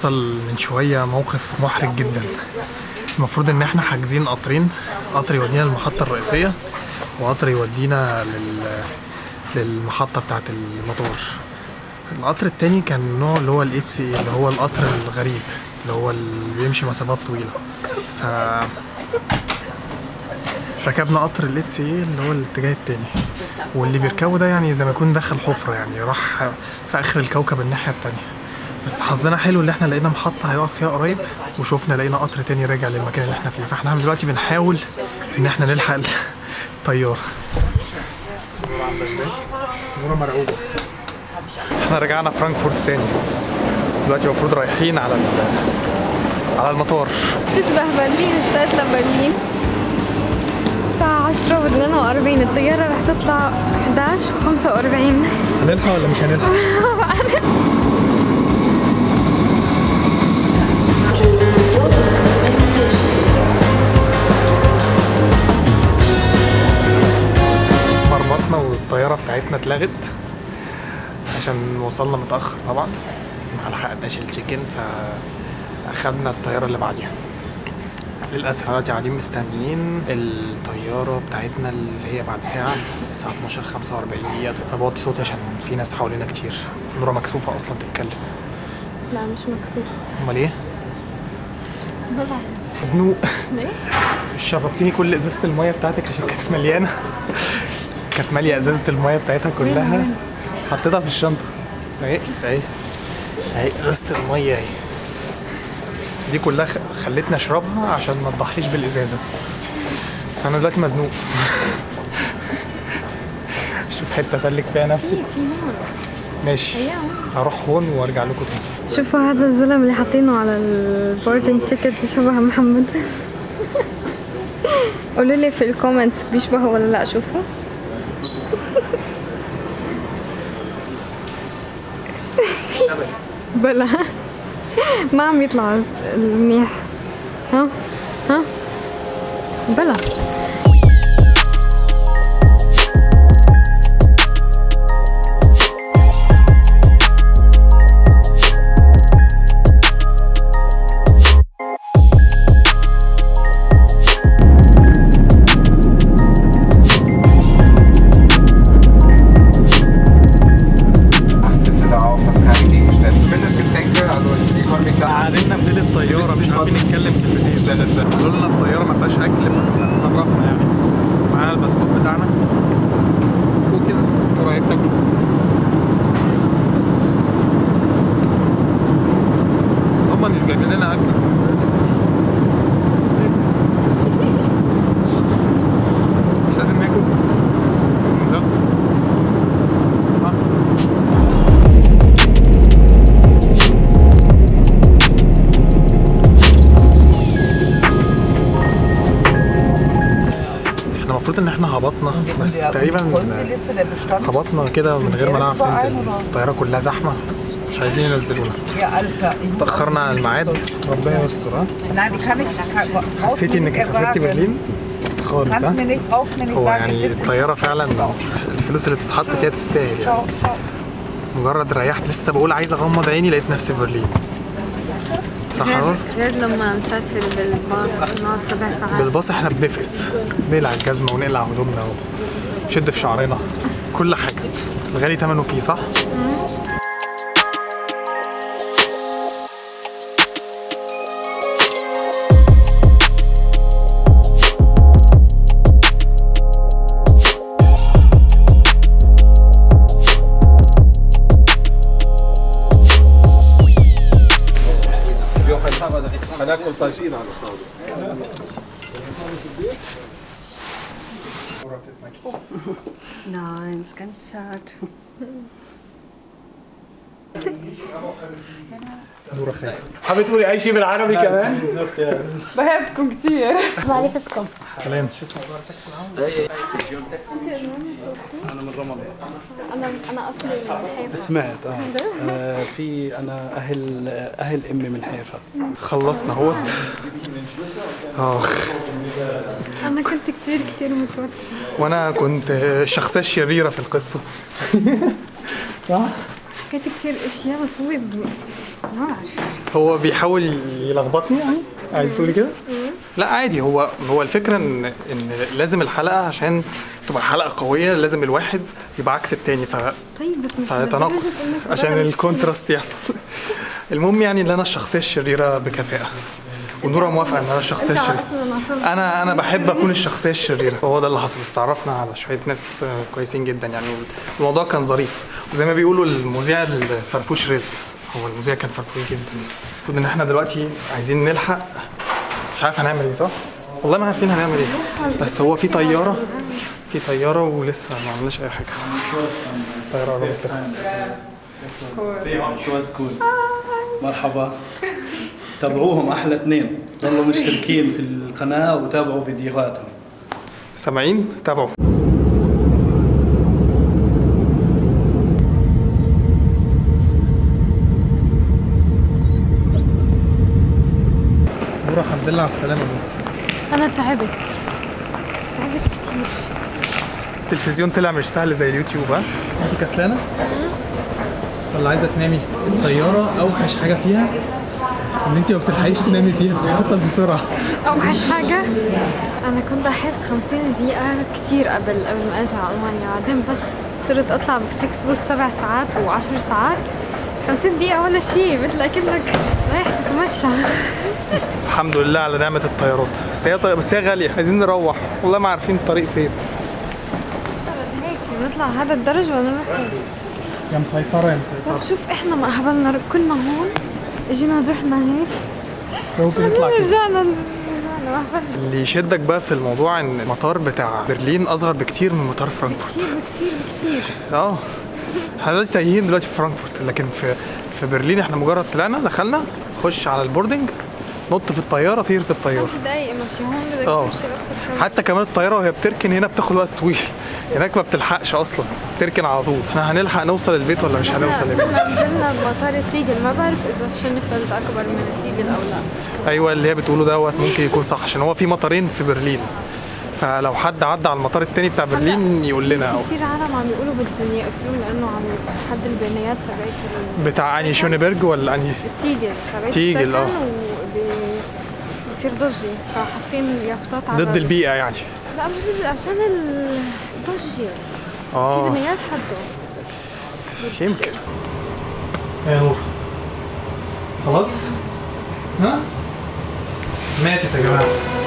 حصل من شوية موقف محرج جدا المفروض ان احنا حاجزين قطرين قطر يودينا للمحطة الرئيسية وقطر يودينا لل... للمحطة بتاعة المطار القطر التاني كان نوع اللي هو الاي سي اللي هو القطر الغريب اللي هو اللي بيمشي مسافات طويلة ف ركبنا قطر الاي سي اللي هو الاتجاه التاني واللي بيركبه ده يعني زي ما يكون دخل حفرة يعني راح في آخر الكوكب الناحية التانية بس حظنا حلو اللي احنا لقينا محطة هيقف فيها قريب وشوفنا لقينا قطر تاني راجع للمكان اللي احنا فيه فاحنا دلوقتي بنحاول ان احنا نلحق الطيارة نورة مرعوبة احنا رجعنا فرانكفورت تاني دلوقتي المفروض رايحين على ال- على المطار تشبه برلين اشتقت لبرلين الساعة 10 و 42 الطيارة رح تطلع 11 و 45 هنلحق ولا مش هنلحق؟ مرمطنا والطيارة بتاعتنا اتلغت عشان وصلنا متأخر طبعا ما لحقناش التشيكن فأخدنا الطيارة اللي بعديها للأسف دلوقتي قاعدين مستنيين الطيارة بتاعتنا اللي هي بعد ساعة الساعة 12 45 دقيقة أنا بوطي صوتي عشان في ناس حوالينا كتير نورة مكسوفة أصلا تتكلم لا مش مكسوفة أمال إيه؟ بضع مزنوق ليه؟ مش شربتيني كل ازازه الميه بتاعتك عشان كانت مليانه كانت ماليه ازازه الميه بتاعتها كلها حطيتها في الشنطه اهي اهي اهي ازازه الميه اهي دي كلها خ- خلتني اشربها عشان ما تضحيش بالازازه فانا دلوقتي مزنوق اشوف حته اسلك فيها نفسي في في نور ماشي هي هروح هون وارجع لكم تاني شوفوا هذا الزلمة اللي حاطينه على البوردنج تيكت بيشبه محمد قولوا لي في الكومنتس بيشبهه ولا لا شوفوا بلا ما عم يطلع منيح ها ها بلا Bitte auf, dass keine Gegenstände, zumindest Getränke, also die konnten mich da قعدنا في ليل الطياره مش عارفين نتكلم كلمتين قالوا لنا الطياره ما فيهاش اكل فاحنا اتصرفنا يعني معانا البسكوت بتاعنا كوكيز قريب تاكل كوكيز هما مش جايبين لنا اكل مش لازم ناكل بس نغسل ها؟ احنا المفروض ان احنا هبطنا بس تقريبا Kundenliste der Bestand. هبطنا كده من غير ما نعرف ننزل الطياره كلها زحمه مش عايزين ينزلونا Ja, alles klar. Ich muss اتاخرنا على الميعاد ربنا يستر ها Nein, die kann ich. Ich kann, brauchst du حسيتي mir انك nicht سافرتي sagen. برلين خالص Kannst mir ها nicht, brauchst mir nicht هو sagen, يعني ich sitze الطياره فعلا الفلوس اللي تتحط فيها تستاهل يعني Ciao, ciao. مجرد ريحت لسه بقول عايز اغمض عيني لقيت نفسي في برلين صح اهو غير لما نسافر بالباص نقعد سبع ساعات بالباص احنا بنفقس نقلع الجزمه ونقلع هدومنا ونشد في شعرنا كل حاجه الغالي ثمنه فيه صح؟ هناكل طاجين على الطاوله Nein, ist ganz zart. نورة خايفة حابة تقولي أي شيء بالعربي كمان؟ بحبكم كتير بعرفكم سلام انا انا اصلي من حيفا سمعت اه, آه في انا اهل اهل امي من حيفا خلصنا اهوت اخ انا كنت كتير كتير متوترة وانا كنت الشخصية الشريرة في القصة صح؟ حكيت كثير اشياء بس هو ب- ما بعرف هو بيحاول يلخبطني يعني عايز تقولي كده لا عادي هو هو الفكره ان ان لازم الحلقه عشان تبقى حلقه قويه لازم الواحد يبقى عكس التاني ف طيب بس مش فيتناقض لدرجة إنك عشان بقى مش الكونتراست يحصل المهم يعني ان انا الشخصيه الشريره بكفاءه ونورا موافقه ان انا الشخصيه انت الشريره اصلا عطل انا انا بحب اكون الشخصيه الشريره هو ده اللي حصل استعرفنا على شويه ناس آه، كويسين جدا يعني الموضوع كان ظريف وزي ما بيقولوا المذيع الفرفوش رزق هو المذيع كان فرفوش جدا المفروض ان احنا دلوقتي عايزين نلحق مش عارف هنعمل ايه صح والله ما عارفين هنعمل ايه بس هو في طياره في طياره ولسه ما عملناش اي حاجه طياره قربت تخلص شو سكول مرحبا تابعوهم احلى اثنين ضلوا مشتركين في القناه وتابعوا فيديوهاتهم سامعين تابعوا نورا الحمد لله على السلامة انا تعبت تعبت كثير التلفزيون طلع مش سهل زي اليوتيوب ها انت كسلانة؟ ولا عايزة تنامي؟ الطيارة أوحش حاجة فيها إن أنت ما بتلحقيش تنامي فيها بتحصل بسرعة اوحش حاجة انا كنت احس 50 دقيقة كثير قبل قبل ما اجي على المانيا بعدين بس صرت اطلع بفليكس بوس سبع ساعات و10 ساعات 50 دقيقة ولا شيء مثل اكنك رايح تتمشى الحمد لله على نعمة الطيارات بس هي بس هي غالية عايزين نروح والله ما عارفين الطريق فين صارت هيك نطلع هذا الدرج ولا نروح هيك؟ يا مسيطرة يا مسيطرة طب شوف احنا ما قبلنا كنا هون اجينا رحنا هيك ممكن نطلع كده رجعنا رجعنا ما قبلنا اللي يشدك بقى في الموضوع ان المطار بتاع برلين اصغر بكتير من مطار فرانكفورت كثير بكثير بكثير اه احنا دلوقتي تايهين دلوقتي في فرانكفورت لكن في في برلين احنا مجرد طلعنا دخلنا خش على البوردنج نط في الطياره طير في الطياره خمس دقايق ماشي هون بدك اه. تمشي ابسط شوي حتى كمان الطياره وهي بتركن هنا بتاخد وقت طويل هناك ما بتلحقش اصلا تركن على طول احنا هنلحق نوصل البيت ولا مش هنوصل البيت احنا نزلنا بمطار التيجل ما بعرف اذا الشنفلد اكبر من التيجل او لا ايوه اللي هي بتقوله دوت ممكن يكون صح عشان هو في مطارين في برلين فلو حد عدى على المطار التاني بتاع برلين يقول لنا او في كثير عالم عم يقولوا بدهم يقفلوه لانه عم حد البنايات تبعت ال- بتاع انهي شونيبرج ولا انهي التيجل تبعت تيجل، السكن اه. وب- بصير ضجة فحاطين يافطات على ضد البيئه يعني لا مش ضد عشان الضجة في اه بنايات حده يمكن يا نور خلاص ها ماتت يا جماعه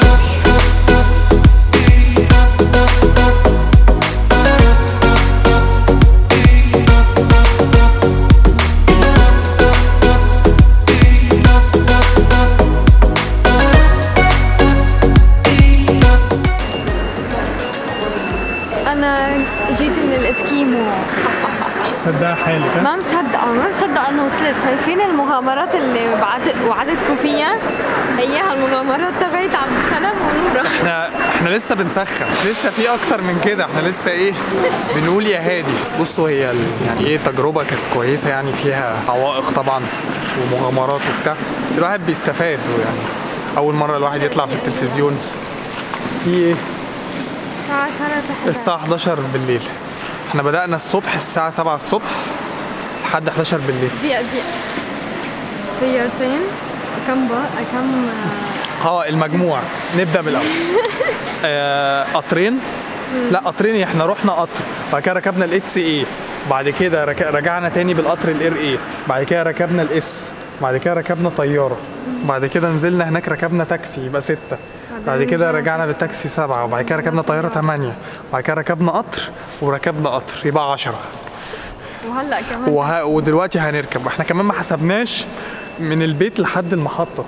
انا جيت من الاسكيمو مش مصدقه حالك ها ما مصدقة ما مصدقة انه وصلت شايفين المغامرات اللي وعدت وعدتكم فيها هيها المغامرات تبعت عبد السلام ونورة احنا احنا لسه بنسخن لسه في اكتر من كده احنا لسه ايه بنقول يا هادي بصوا هي ال- يعني ايه تجربه كانت كويسه يعني فيها عوائق طبعا ومغامرات وبتاع بس الواحد بيستفاد يعني اول مره الواحد يطلع في التلفزيون في ايه الساعة صارت 11 الساعه 11 بالليل احنا بدأنا الصبح الساعه 7 الصبح لحد 11 بالليل دقيقة دقيقة طيارتين كم بقى كم اه المجموع نبدا من الاول آه، قطرين لا قطرين احنا رحنا قطر بعد كده ركبنا الاتش اي بعد كده رك... رجعنا تاني بالقطر الار اي بعد كده ركبنا الاس بعد كده ركبنا طياره بعد كده نزلنا هناك ركبنا تاكسي يبقى ستة بعد كده رجعنا رجعنا تاكسي. بالتاكسي سبعة وبعد كده ركبنا طيارة تمانية بعد كده ركبنا قطر وركبنا قطر يبقى عشرة وهلا كمان وه... ودلوقتي هنركب احنا كمان ما حسبناش من البيت لحد المحطة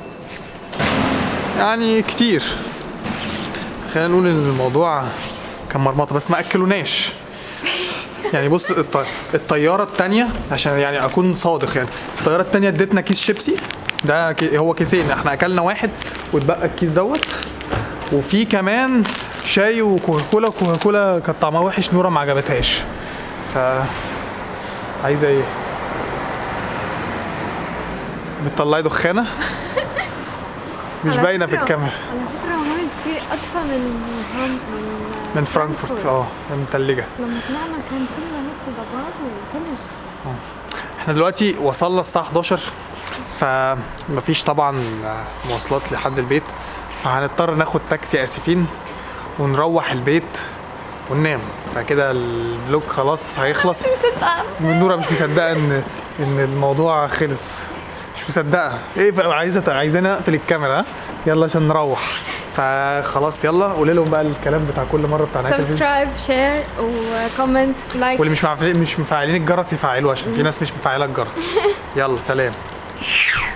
يعني كتير خلينا نقول ان الموضوع كان مرمطة بس ما اكلوناش يعني بص الط... الطيارة التانية عشان يعني اكون صادق يعني الطيارة التانية ادتنا كيس شيبسي ده كي... هو كيسين احنا اكلنا واحد واتبقى الكيس دوت وفي كمان شاي وكوكاكولا كوكاكولا كانت طعمها وحش نورة ما عجبتهاش ف عايزه ايه بتطلعي دخانه مش على باينه في فكرة- الكاميرا على فكرة هون كثير أدفى من هون من من فرانكفورت اه متلجه لما طلعنا كان كلها هيك ضباب وثلج احنا دلوقتي وصلنا الساعة 11 فمفيش طبعا مواصلات لحد البيت فهنضطر ناخد تاكسي اسفين ونروح البيت وننام فكده الفلوج خلاص هيخلص نورة مش مصدقة ان ان الموضوع خلص مش مصدقة ايه بقى عايزة عايزانا اقفل الكاميرا ها؟ يلا عشان نروح فخلاص يلا قولي لهم بقى الكلام بتاع كل مرة بتاع نهاية الفيديو سبسكرايب شير وكومنت لايك واللي مش مفعلين مش مفعلين الجرس يفعلوه عشان في ناس مش مفعله الجرس يلا سلام